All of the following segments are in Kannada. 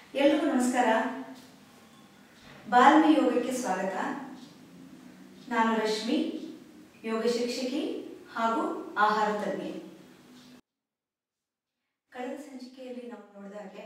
ಎಲ್ರಿಗೂ ನಮಸ್ಕಾರ ಬಾಲ್ಮಿ ಯೋಗಕ್ಕೆ ಸ್ವಾಗತ ನಾನು ರಶ್ಮಿ ಯೋಗ ಶಿಕ್ಷಕಿ ಹಾಗೂ ಆಹಾರ ತಜ್ಞೆ ಕಳೆದ ಸಂಚಿಕೆಯಲ್ಲಿ ನಾವು ನೋಡಿದಾಗೆ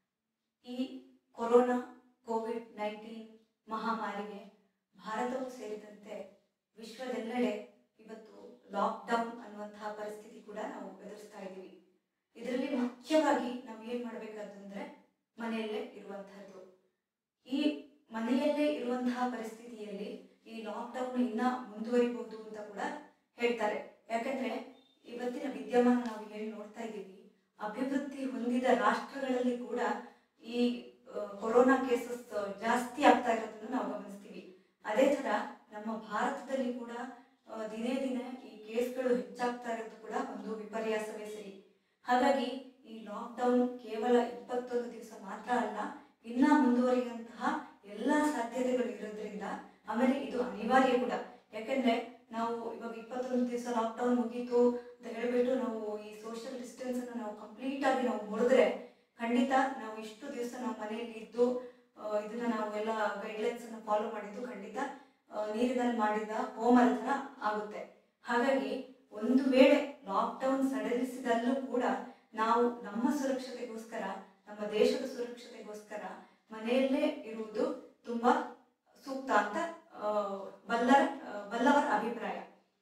ಈ ಕೊರೋನಾ ಕೋವಿಡ್ ನೈನ್ಟೀನ್ ಮಹಾಮಾರಿಗೆ ಭಾರತವೂ ಸೇರಿದಂತೆ ವಿಶ್ವದೆಲ್ಲೆಡೆ ಇವತ್ತು ಲಾಕ್ಡೌನ್ ಅನ್ನುವಂತಹ ಪರಿಸ್ಥಿತಿ ಕೂಡ ನಾವು ಎದುರಿಸ್ತಾ ಇದ್ದೀವಿ ಇದರಲ್ಲಿ ಮುಖ್ಯವಾಗಿ ನಾವು ಏನು ಮಾಡಬೇಕಾದಂದ್ರೆ ಮನೆಯಲ್ಲೇ ಇರುವಂತಹದ್ದು ಈ ಮನೆಯಲ್ಲೇ ಇರುವಂತಹ ಪರಿಸ್ಥಿತಿಯಲ್ಲಿ ಈ ಲಾಕ್ಡೌನ್ ಇನ್ನ ಮುಂದುವರಿಬಹುದು ಅಂತ ಕೂಡ ಹೇಳ್ತಾರೆ ಯಾಕಂದ್ರೆ ಇವತ್ತಿನ ವಿದ್ಯಮಾನ ನಾವು ಏನು ನೋಡ್ತಾ ಇದ್ದೀವಿ ಅಭಿವೃದ್ಧಿ ಹೊಂದಿದ ರಾಷ್ಟ್ರಗಳಲ್ಲಿ ಕೂಡ ಈ ಆ, ಕೊರೋನಾ ಕೇಸಸ್ ಜಾಸ್ತಿ ಆಗ್ತಾ ಇರೋದನ್ನು ನಾವು ಗಮನಿಸ್ತೀವಿ ಅದೇ ತರ ನಮ್ಮ ಭಾರತದಲ್ಲಿ ಕೂಡ ಆ, ದಿನೇ ದಿನೇ ಈ ಕೇಸ್ಗಳು ಹೆಚ್ಚಾಗ್ತಾ ಇರೋದು ಕೂಡ ಒಂದು ವಿಪರ್ಯಾಸವೇ ಸರಿ ಹಾಗಾಗಿ ಈ ಲಾಕ್ಡೌನ್ ಕೇವಲ ಇಪ್ಪತ್ತೊಂದು ದಿವಸ ಮಾತ್ರ ಅಲ್ಲ ಇನ್ನ ಮುಂದುವರಿಯುವಂತಹ ಎಲ್ಲ ಸಾಧ್ಯತೆಗಳು ಇರೋದ್ರಿಂದ ಆಮೇಲೆ ಇದು ಅನಿವಾರ್ಯ ಕೂಡ ಯಾಕಂದ್ರೆ ನಾವು ಇವಾಗ ಇಪ್ಪತ್ತೊಂದು ದಿವಸ ಲಾಕ್ಡೌನ್ ಮುಗೀತು ಅಂತ ಹೇಳ್ಬಿಟ್ಟು ನಾವು ಈ ಸೋಷಿಯಲ್ ಡಿಸ್ಟೆನ್ಸ್ ಅನ್ನು ನಾವು ಕಂಪ್ಲೀಟ್ ಆಗಿ ನಾವು ಮುರಿದ್ರೆ ಖಂಡಿತ ನಾವು ಇಷ್ಟು ದಿವಸ ನಾವು ಮನೆಯಲ್ಲಿ ಇದ್ದು ಆ, ಇದನ್ನ ನಾವು ಎಲ್ಲ ಗೈಡ್ಲೈನ್ಸ್ ಅನ್ನು ಫಾಲೋ ಮಾಡಿದ್ದು ಖಂಡಿತ ಆ, ನೀರಿನಲ್ಲಿ ಮಾಡಿದ ಹೋಮರ ಥರ ಆಗುತ್ತೆ ಹಾಗಾಗಿ ಒಂದು ವೇಳೆ ಲಾಕ್ಡೌನ್ ಸಡಿಲಿಸಿದಲ್ಲೂ ಕೂಡ ನಾವು ನಮ್ಮ ಸುರಕ್ಷತೆಗೋಸ್ಕರ ನಮ್ಮ ದೇಶದ ಸುರಕ್ಷತೆಗೋಸ್ಕರ ಮನೆಯಲ್ಲೇ ಇರುವುದು ತುಂಬಾ ಸೂಕ್ತ ಅಂತ ಆ, ಬಲ್ಲರ ಆ, ಬಲ್ಲವರ ಅಭಿಪ್ರಾಯ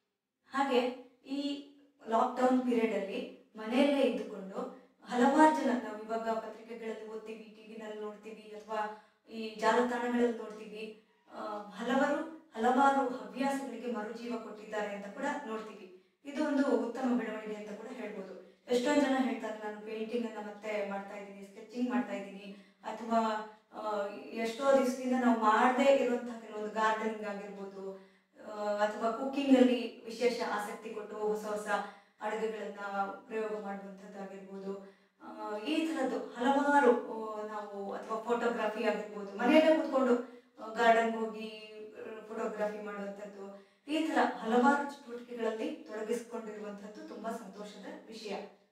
ಹಾಗೆ ಈ ಲಾಕ್ಡೌನ್ ಪೀರಿಯಡ್ ಅಲ್ಲಿ ಮನೆಯಲ್ಲೇ ಇದ್ದುಕೊಂಡು ಹಲವಾರು ಜನ ನಾವು ಇವಾಗ ಪತ್ರಿಕೆಗಳಲ್ಲಿ ಓದ್ತೀವಿ ಟಿವಿನಲ್ಲಿ ನೋಡ್ತೀವಿ ಅಥವಾ ಈ ಜಾಲತಾಣಗಳಲ್ಲಿ ನೋಡ್ತೀವಿ ಆ, ಹಲವರು ಹಲವಾರು ಹವ್ಯಾಸಗಳಿಗೆ ಮರುಜೀವ ಕೊಟ್ಟಿದ್ದಾರೆ ಅಂತ ಕೂಡ ನೋಡ್ತೀವಿ ಇದು ಒಂದು ಉತ್ತಮ ಬೆಳವಣಿಗೆ ಅಂತ ಕೂಡ ಹೇಳ್ಬೋದು ಎಷ್ಟೊಂದು ಜನ ಹೇಳ್ತಾರೆ ನಾನು ಪೇಂಟಿಂಗ್ ಅನ್ನ ಮತ್ತೆ ಮಾಡ್ತಾ ಇದ್ದೀನಿ ಸ್ಕೆಚಿಂಗ್ ಮಾಡ್ತಾ ಇದ್ದೀನಿ ಅಥವಾ ಆ, ಎಷ್ಟೋ ದಿವಸದಿಂದ ನಾವು ಮಾಡದೇ ಇರುವಂತಹ ಕೆಲವೊಂದು ಗಾರ್ಡನಿಂಗ್ ಆಗಿರ್ಬೋದು ಆ, ಅಥವಾ ಕುಕ್ಕಿಂಗ್ ಅಲ್ಲಿ ವಿಶೇಷ ಆಸಕ್ತಿ ಕೊಟ್ಟು ಹೊಸ ಹೊಸ ಅಡುಗೆಗಳನ್ನ ಪ್ರಯೋಗ ಮಾಡುವಂಥದ್ದಾಗಿರ್ಬೋದು ಆ, ಈ ಥರದ್ದು ಹಲವಾರು ಆ, ನಾವು ಅಥವಾ ಫೋಟೋಗ್ರಫಿ ಆಗಿರ್ಬೋದು ಮನೆಯಲ್ಲೇ ಕೂತ್ಕೊಂಡು ಗಾರ್ಡನ್ ಹೋಗಿ ಫೋಟೋಗ್ರಫಿ ಮಾಡುವಂಥದ್ದು ಈ ಥರ ಹಲವಾರು ಚಟುವಟಿಕೆಗಳಲ್ಲಿ ತೊಡಗಿಸಿಕೊಂಡಿರುವಂಥದ್ದು ತುಂಬಾ ಸಂತೋಷದ ವಿಷಯ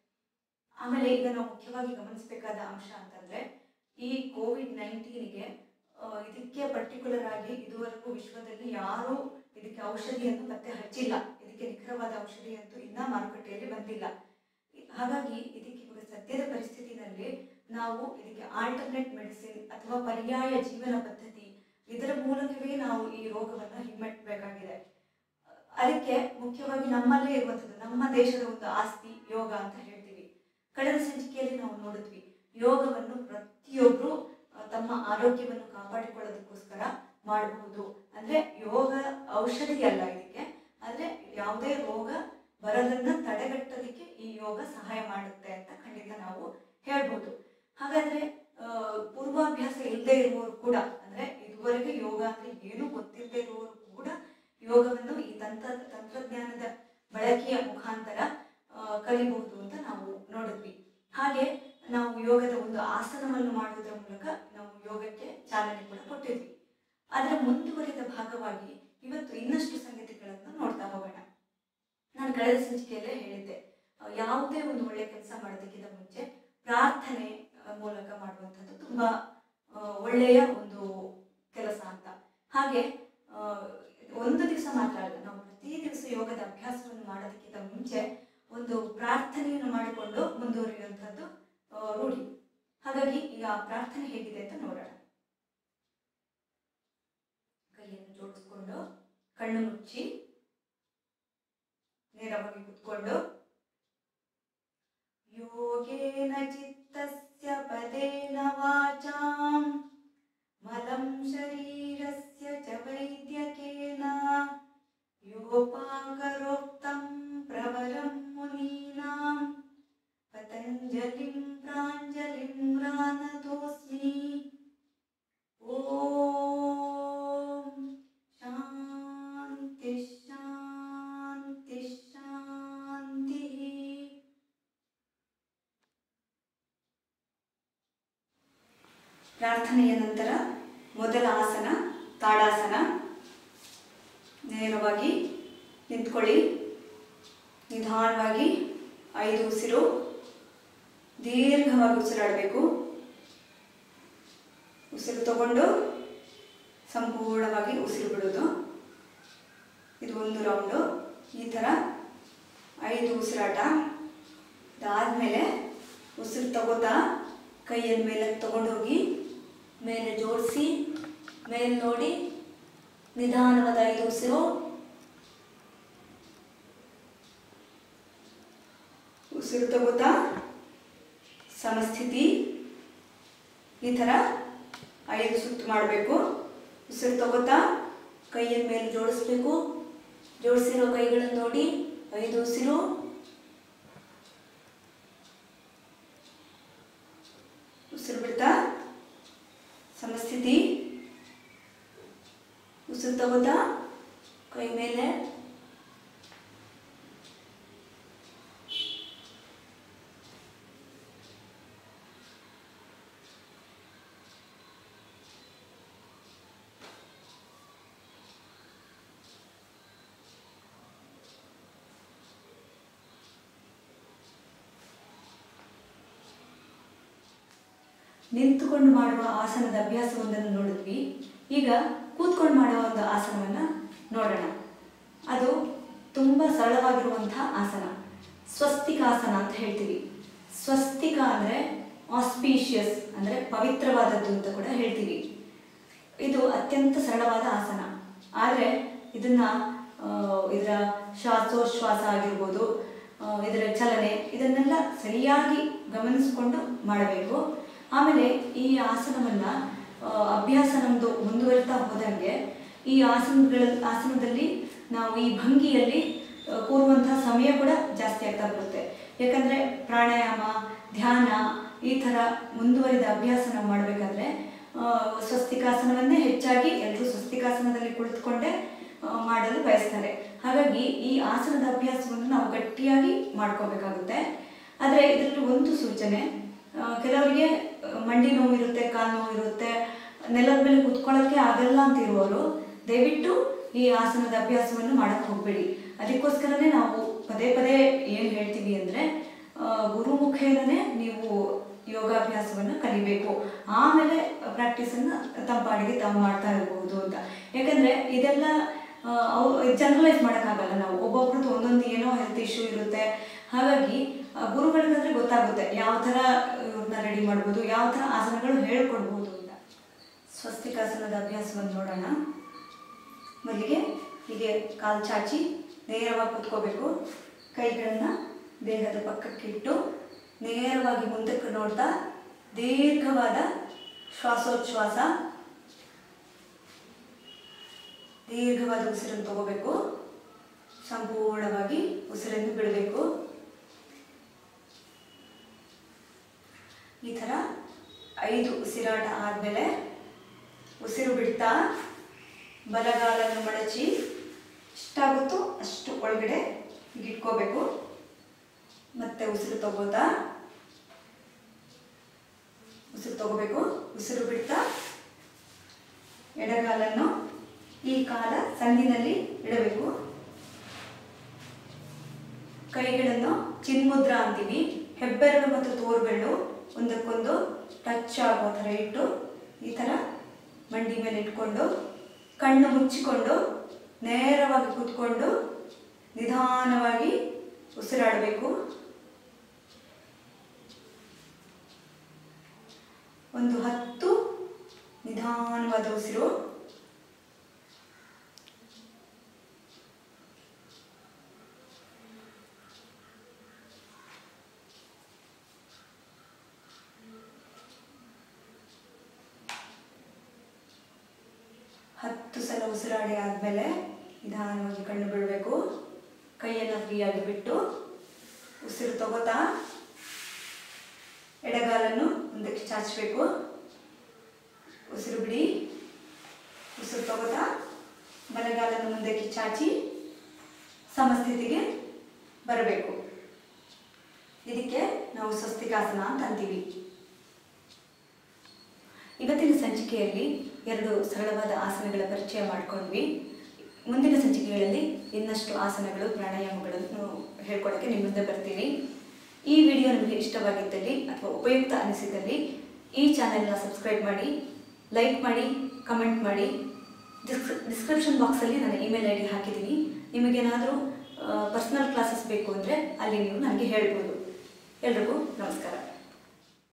ಆಮೇಲೆ ಈಗ ನಾವು ಮುಖ್ಯವಾಗಿ ಗಮನಿಸಬೇಕಾದ ಅಂಶ ಅಂತಂದ್ರೆ ಈ ಕೋವಿಡ್ ನೈನ್ಟೀನ್ಗೆ ಇದಕ್ಕೆ ಪರ್ಟಿಕ್ಯುಲರ್ ಆಗಿ ಇದುವರೆಗೂ ವಿಶ್ವದಲ್ಲಿ ಯಾರೂ ಇದಕ್ಕೆ ಔಷಧಿಯನ್ನು ಪತ್ತೆ ಹಚ್ಚಿಲ್ಲ ಇದಕ್ಕೆ ನಿಖರವಾದ ಔಷಧಿ ಅಂತೂ ಇನ್ನ ಮಾರುಕಟ್ಟೆಯಲ್ಲಿ ಬಂದಿಲ್ಲ ಹಾಗಾಗಿ ಇದಕ್ಕೆ ಇವಾಗ ಸದ್ಯದ ಪರಿಸ್ಥಿತಿನಲ್ಲಿ ನಾವು ಇದಕ್ಕೆ ಆಲ್ಟರ್ನೇಟ್ ಮೆಡಿಸಿನ್ ಅಥವಾ ಪರ್ಯಾಯ ಜೀವನ ಪದ್ಧತಿ ಇದರ ಮೂಲಕವೇ ನಾವು ಈ ರೋಗವನ್ನು ಹಿಮ್ಮೆಟ್ಟಬೇಕಾಗಿದೆ ಅದಕ್ಕೆ ಮುಖ್ಯವಾಗಿ ನಮ್ಮಲ್ಲೇ ಇರುವಂಥದ್ದು ನಮ್ಮ ದೇಶದ ಒಂದು ಆಸ್ತಿ ಯೋಗ ಅಂತ ಹೇಳ್ತೀವಿ ಕಳೆದ ಸಂಚಿಕೆಯಲ್ಲಿ ನಾವು ನೋಡಿದ್ವಿ ಯೋಗವನ್ನು ಪ್ರತಿಯೊಬ್ಬರು ಆ, ತಮ್ಮ ಆರೋಗ್ಯವನ್ನು ಕಾಪಾಡಿಕೊಳ್ಳೋದಕ್ಕೋಸ್ಕರ ಮಾಡಬಹುದು ಅಂದ್ರೆ ಯೋಗ ಔಷಧಿ ಅಲ್ಲ ಇದಕ್ಕೆ ಆದ್ರೆ ಯಾವುದೇ ರೋಗ ಬರೋದನ್ನ ತಡೆಗಟ್ಟೋದಕ್ಕೆ ಈ ಯೋಗ ಸಹಾಯ ಮಾಡುತ್ತೆ ಅಂತ ಖಂಡಿತ ನಾವು ಹೇಳ್ಬೋದು ಹಾಗಾದ್ರೆ ಆ, ಪೂರ್ವಾಭ್ಯಾಸ ಇಲ್ಲದೆ ಇರುವವರು ಕೂಡ ಅಂದ್ರೆ ಇದುವರೆಗೆ ಯೋಗ ಅಂದ್ರೆ ಏನೂ ಗೊತ್ತಿಲ್ಲದೆ ಇರುವವರು ಕೂಡ ಯೋಗವನ್ನು ಈ ತಂತ್ರ ತಂತ್ರಜ್ಞಾನದ ಬಳಕೆಯ ಮುಖಾಂತರ ಆ, ಕಲಿಬಹುದು ಅಂತ ನಾವು ನೋಡಿದ್ವಿ ಹಾಗೆ ನಾವು ಯೋಗದ ಒಂದು ಆಸನವನ್ನು ಮಾಡುವುದರ ಮೂಲಕ ನಾವು ಯೋಗಕ್ಕೆ ಚಾಲನೆ ಕೂಡ ಕೊಟ್ಟಿದ್ವಿ ಅದರ ಮುಂದುವರಿದ ಭಾಗವಾಗಿ ಇವತ್ತು ಇನ್ನಷ್ಟು ಸಂಗತಿಗಳನ್ನು ನೋಡ್ತಾ ಹೋಗೋಣ ನಾನು ಕಳೆದ ಸಂಚಿಕೆಯಲ್ಲೇ ಹೇಳಿದ್ದೆ ಆ, ಯಾವುದೇ ಒಂದು ಒಳ್ಳೆ ಕೆಲಸ ಮಾಡೋದಕ್ಕಿಂತ ಮುಂಚೆ ಪ್ರಾರ್ಥನೆ ಆ, ಮೂಲಕ ಮಾಡುವಂಥದ್ದು ತುಂಬಾ ಆ, ಒಳ್ಳೆಯ ಒಂದು ಕೆಲಸ ಅಂತ ಹಾಗೆ ಆ, ಒಂದು ದಿವಸ ಮಾತ್ರ ಅಲ್ಲ ನಾವು ಪ್ರತಿ ದಿವಸ ಯೋಗದ ಅಭ್ಯಾಸವನ್ನು ಮಾಡೋದಕ್ಕಿಂತ ಮುಂಚೆ ಒಂದು ಪ್ರಾರ್ಥನೆಯನ್ನು ಮಾಡಿಕೊಂಡು ಮುಂದುವರಿಯುವಂಥದ್ದು ಆ, ರೂಢಿ ಹಾಗಾಗಿ ಈಗ ಆ ಪ್ರಾರ್ಥನೆ ಹೇಗಿದೆ ಅಂತ ನೋಡೋಣ ಕೈಯನ್ನು ಜೋಡಿಸ್ಕೊಂಡು ಕಣ್ಣು ಮುಚ್ಚಿ ನೇರವಾಗಿ ಕುತ್ಕೊಂಡು ಯೋಗೇನ ಚಿತ್ತಸ್ಯ ಪದೇನ ವಾಚಾಂ ಮಲಂ ಶರೀರಸ್ಯ ಚ ವೈದ್ಯಕೇನ ಯೋಪಾಕರೋಕ್ತಂ ಪ್ರವರಂ ಮುನೀನಾಂ ಪತಂಜಲಿಂ ಪ್ರಾಂಜಲಿಂ ರಾನತೋಸ್ಮಿ ಓಂ ಶಾಂತಿ ಶಾಂತಿ ಶಾಂತಿ ಪ್ರಾರ್ಥನೆಯ ನಂತರ ಮೊದಲ ಆಸನ ತಾಡಾಸನ ನೇರವಾಗಿ ನಿಂತ್ಕೊಳ್ಳಿ ನಿಧಾನವಾಗಿ ಐದು ಉಸಿರು ದೀರ್ಘವಾಗಿ ಉಸಿರಾಡಬೇಕು ಉಸಿರು ತಗೊಂಡು ಸಂಪೂರ್ಣವಾಗಿ ಉಸಿರು ಬಿಡೋದು ಇದು ಒಂದು ರೌಂಡು ಈ ಥರ ಐದು ಉಸಿರಾಟ ಅದಾದಮೇಲೆ ಉಸಿರು ತಗೋತಾ ಕೈಯನ್ನು ಮೇಲೆ ತಗೊಂಡೋಗಿ ಮೇಲೆ ಜೋಡಿಸಿ ಮೇಲೆ ನೋಡಿ ನಿಧಾನವಾದ ಐದು ಉಸಿರು ಉಸಿರು ತಗೋತಾ ಸಮಸ್ಥಿತಿ ಈ ಥರ ಐದು ಸುತ್ತು ಮಾಡಬೇಕು ಉಸಿರು ತಗೋತಾ ಕೈಯನ್ನು ಮೇಲೆ ಜೋಡಿಸ್ಬೇಕು ಜೋಡಿಸಿರೋ ಕೈಗಳನ್ನು ನೋಡಿ ಐದು ಉಸಿರು ಉಸಿರು ಬಿಡ್ತಾ ಸಮಸ್ಥಿತಿ ಉಸಿರು ತಗೋತಾ ಕೈ ಮೇಲೆ ನಿಂತುಕೊಂಡು ಮಾಡುವ ಆಸನದ ಅಭ್ಯಾಸವೊಂದನ್ನು ನೋಡಿದ್ವಿ ಈಗ ಕೂತ್ಕೊಂಡು ಮಾಡುವ ಒಂದು ಆಸನವನ್ನು ನೋಡೋಣ ಅದು ತುಂಬ ಸರಳವಾಗಿರುವಂಥ ಆಸನ ಸ್ವಸ್ತಿಕಾಸನ ಅಂತ ಹೇಳ್ತೀವಿ ಸ್ವಸ್ತಿಕ ಅಂದರೆ ಆಸ್ಪೀಷಿಯಸ್ ಅಂದರೆ ಪವಿತ್ರವಾದದ್ದು ಅಂತ ಕೂಡ ಹೇಳ್ತೀವಿ ಇದು ಅತ್ಯಂತ ಸರಳವಾದ ಆಸನ ಆದರೆ ಇದನ್ನ ಆ, ಇದರ ಶ್ವಾಸೋಚ್ಛ್ವಾಸ ಆಗಿರ್ಬೋದು ಆ, ಇದರ ಚಲನೆ ಇದನ್ನೆಲ್ಲ ಸರಿಯಾಗಿ ಗಮನಿಸಿಕೊಂಡು ಮಾಡಬೇಕು ಆಮೇಲೆ ಈ ಆಸನವನ್ನು ಅಭ್ಯಾಸ ನಮ್ಮದು ಮುಂದುವರಿತಾ ಹೋದಂಗೆ ಈ ಆಸನಗಳ ಆಸನದಲ್ಲಿ ನಾವು ಈ ಭಂಗಿಯಲ್ಲಿ ಆ, ಕೂರುವಂತಹ ಸಮಯ ಕೂಡ ಜಾಸ್ತಿ ಆಗ್ತಾ ಬರುತ್ತೆ ಯಾಕಂದರೆ ಪ್ರಾಣಾಯಾಮ ಧ್ಯಾನ ಈ ಥರ ಮುಂದುವರಿದ ಅಭ್ಯಾಸ ನಾವು ಮಾಡಬೇಕಾದ್ರೆ ಸ್ವಸ್ತಿಕಾಸನವನ್ನೇ ಹೆಚ್ಚಾಗಿ ಎಲ್ಲರೂ ಸ್ವಸ್ತಿಕಾಸನದಲ್ಲಿ ಕುಳಿತುಕೊಂಡೇ ಆ, ಮಾಡಲು ಬಯಸ್ತಾರೆ ಹಾಗಾಗಿ ಈ ಆಸನದ ಅಭ್ಯಾಸವನ್ನು ನಾವು ಗಟ್ಟಿಯಾಗಿ ಮಾಡ್ಕೋಬೇಕಾಗುತ್ತೆ ಆದರೆ ಇದರಲ್ಲಿ ಒಂದು ಸೂಚನೆ ಆ, ಕೆಲವರಿಗೆ ಆ, ಮಂಡಿ ನೋವು ಇರುತ್ತೆ ಕಾಲು ನೋವು ಇರುತ್ತೆ ನೆಲದ ಮೇಲೆ ಕುತ್ಕೊಳ್ಳೋಕ್ಕೆ ಆಗಲ್ಲ ಅಂತ ಇರುವವರು ದಯವಿಟ್ಟು ಈ ಆಸನದ ಅಭ್ಯಾಸವನ್ನು ಮಾಡಕ್ಕೆ ಹೋಗಬೇಡಿ ಅದಕ್ಕೋಸ್ಕರನೇ ನಾವು ಪದೇ ಪದೇ ಏನು ಹೇಳ್ತೀವಿ ಅಂದರೆ ಗುರುಮುಖೇನನೇ ನೀವು ಯೋಗಾಭ್ಯಾಸವನ್ನು ಕಲಿಬೇಕು ಆಮೇಲೆ ಪ್ರಾಕ್ಟೀಸನ್ನು ತಮ್ಮ ಪಾಡಿಗೆ ತಾವು ಮಾಡ್ತಾ ಇರಬಹುದು ಅಂತ ಯಾಕಂದರೆ ಇದೆಲ್ಲ ಆ, ಅವು ಜನರಲೈಸ್ ಮಾಡೋಕ್ಕಾಗಲ್ಲ ನಾವು ಒಬ್ಬೊಬ್ರದ್ದು ಒಂದೊಂದು ಏನೋ ಹೆಲ್ತ್ ಇಶ್ಯೂ ಇರುತ್ತೆ ಹಾಗಾಗಿ ಆ, ಗುರುಗಳಿಗಾದ್ರೆ ಗೊತ್ತಾಗುತ್ತೆ ಯಾವ ಥರ ಇವ್ರನ್ನ ರೆಡಿ ಮಾಡ್ಬೋದು ಯಾವ ಥರ ಆಸನಗಳು ಹೇಳ್ಕೊಡ್ಬೋದು ಅಂತ ಸ್ವಸ್ತಿಕಾಸನದ ಅಭ್ಯಾಸವನ್ನು ನೋಡೋಣ ಮೊದಲಿಗೆ ಹೀಗೆ ಕಾಲು ಚಾಚಿ ನೇರವಾಗಿ ಕುತ್ಕೋಬೇಕು ಕೈಗಳನ್ನು ದೇಹದ ಪಕ್ಕಕ್ಕಿಟ್ಟು ನೇರವಾಗಿ ಮುಂದಕ್ಕೆ ನೋಡ್ತಾ ದೀರ್ಘವಾದ ಶ್ವಾಸೋಚ್ಛ್ವಾಸ ದೀರ್ಘವಾದ ಉಸಿರನ್ನು ತಗೋಬೇಕು ಸಂಪೂರ್ಣವಾಗಿ ಉಸಿರನ್ನು ಬಿಡಬೇಕು ಈ ಥರ ಐದು ಉಸಿರಾಟ ಆದಮೇಲೆ ಉಸಿರು ಬಿಡ್ತಾ ಬಲಗಾಲನ್ನು ಮಡಚಿ ಎಷ್ಟಾಗುತ್ತೋ ಅಷ್ಟು ಒಳಗಡೆ ಹೀಗೆ ಇಟ್ಕೋಬೇಕು ಮತ್ತೆ ಉಸಿರು ತಗೋತಾ ಉಸಿರು ತಗೋಬೇಕು ಉಸಿರು ಬಿಡ್ತಾ ಎಡಗಾಲನ್ನು ಈ ಕಾಲ ಸಂದಿನಲ್ಲಿ ಇಡಬೇಕು ಕೈಗಳನ್ನು ಚಿನ್ಮುದ್ರ ಅಂತೀವಿ ಹೆಬ್ಬೆರಳು ಮತ್ತು ತೋರ್ಬೆರಳು ಒಂದಕ್ಕೊಂದು ಟಚ್ ಆಗೋ ಥರ ಇಟ್ಟು ಈ ಥರ ಮಂಡಿ ಮೇಲೆ ಇಟ್ಕೊಂಡು ಕಣ್ಣು ಮುಚ್ಚಿಕೊಂಡು ನೇರವಾಗಿ ಕೂತ್ಕೊಂಡು ನಿಧಾನವಾಗಿ ಉಸಿರಾಡಬೇಕು ಒಂದು ಹತ್ತು ನಿಧಾನವಾದ ಉಸಿರು ಹತ್ತು ಸಲ ಉಸಿರಾಡಿ ಆದಮೇಲೆ ನಿಧಾನವಾಗಿ ಕಣ್ಣು ಬಿಡಬೇಕು ಕೈಯನ್ನು ಫ್ರೀಯಾಗಿ ಬಿಟ್ಟು ಉಸಿರು ತಗೋತಾ ಎಡಗಾಲನ್ನು ಮುಂದಕ್ಕೆ ಚಾಚಬೇಕು ಉಸಿರು ಬಿಡಿ ಉಸಿರು ತಗೋತಾ ಬಲಗಾಲನ್ನು ಮುಂದಕ್ಕೆ ಚಾಚಿ ಸಮಸ್ಥಿತಿಗೆ ಬರಬೇಕು ಇದಕ್ಕೆ ನಾವು ಸ್ವಸ್ತಿಕಾಸನ ಅಂತ ಅಂತೀವಿ ಇವತ್ತಿನ ಸಂಚಿಕೆಯಲ್ಲಿ ಎರಡು ಸರಳವಾದ ಆಸನಗಳ ಪರಿಚಯ ಮಾಡಿಕೊಂಡ್ವಿ ಮುಂದಿನ ಸಂಚಿಕೆಗಳಲ್ಲಿ ಇನ್ನಷ್ಟು ಆಸನಗಳು ಪ್ರಾಣಾಯಾಮಗಳನ್ನು ಹೇಳ್ಕೊಡೋಕ್ಕೆ ನಿಮ್ಮ ಮುಂದೆ ಬರ್ತೀನಿ ಈ ವಿಡಿಯೋ ನಿಮಗೆ ಇಷ್ಟವಾಗಿದ್ದಲ್ಲಿ ಅಥವಾ ಉಪಯುಕ್ತ ಅನಿಸಿದಲ್ಲಿ ಈ ಚಾನೆಲ್ನ ಸಬ್ಸ್ಕ್ರೈಬ್ ಮಾಡಿ ಲೈಕ್ ಮಾಡಿ ಕಮೆಂಟ್ ಮಾಡಿ ಡಿಸ್ಕ್ರಿ ಡಿಸ್ಕ್ರಿಪ್ಷನ್ ಬಾಕ್ಸಲ್ಲಿ ನನ್ನ ಇಮೇಲ್ ಐ ಡಿ ಹಾಕಿದ್ದೀನಿ ನಿಮಗೇನಾದರೂ ಪರ್ಸ್ನಲ್ ಕ್ಲಾಸಸ್ ಬೇಕು ಅಂದರೆ ಅಲ್ಲಿ ನೀವು ನನಗೆ ಹೇಳ್ಬೋದು ಎಲ್ರಿಗೂ ನಮಸ್ಕಾರ